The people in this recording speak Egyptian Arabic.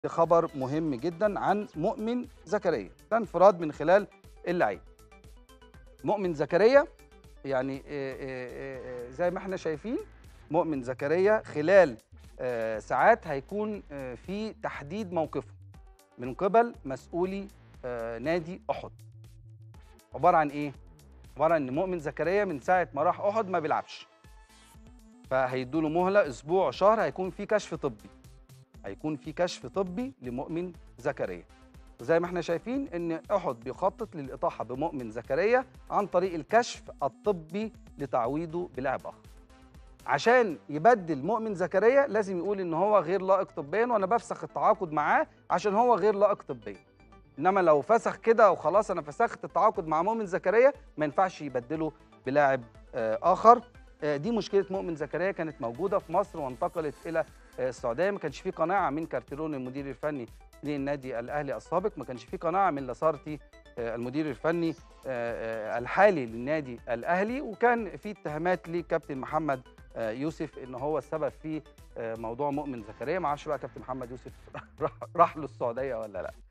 ده خبر مهم جدا عن مؤمن زكريا ده انفراد من خلال اللعيب مؤمن زكريا يعني آه، آه، آه، زي ما احنا شايفين مؤمن زكريا خلال آه، ساعات هيكون آه، في تحديد موقفه من قبل مسؤولي آه، نادي احد عباره عن ايه عباره عن ان مؤمن زكريا من ساعه ما راح احد ما بيلعبش فهيدوا له مهله اسبوع شهر هيكون في كشف طبي هيكون في كشف طبي لمؤمن زكريا وزي ما احنا شايفين ان احد بيخطط للاطاحه بمؤمن زكريا عن طريق الكشف الطبي لتعويضه بلاعب اخر عشان يبدل مؤمن زكريا لازم يقول ان هو غير لائق طبيا وانا بفسخ التعاقد معاه عشان هو غير لائق طبيا انما لو فسخ كده وخلاص انا فسخت التعاقد مع مؤمن زكريا ما ينفعش يبدله بلاعب آه، اخر آه، دي مشكله مؤمن زكريا كانت موجوده في مصر وانتقلت الى آه، السعوديه ما كانش في قناعه من كارتيرون المدير الفني للنادي الاهلي السابق ما كانش في قناعه من لاسارتي آه، المدير الفني آه، آه، الحالي للنادي الاهلي وكان في اتهامات لكابتن محمد آه، يوسف ان هو السبب في آه، موضوع مؤمن زكريا ما اعرفش بقى كابتن محمد يوسف راح- راح له السعوديه ولا لا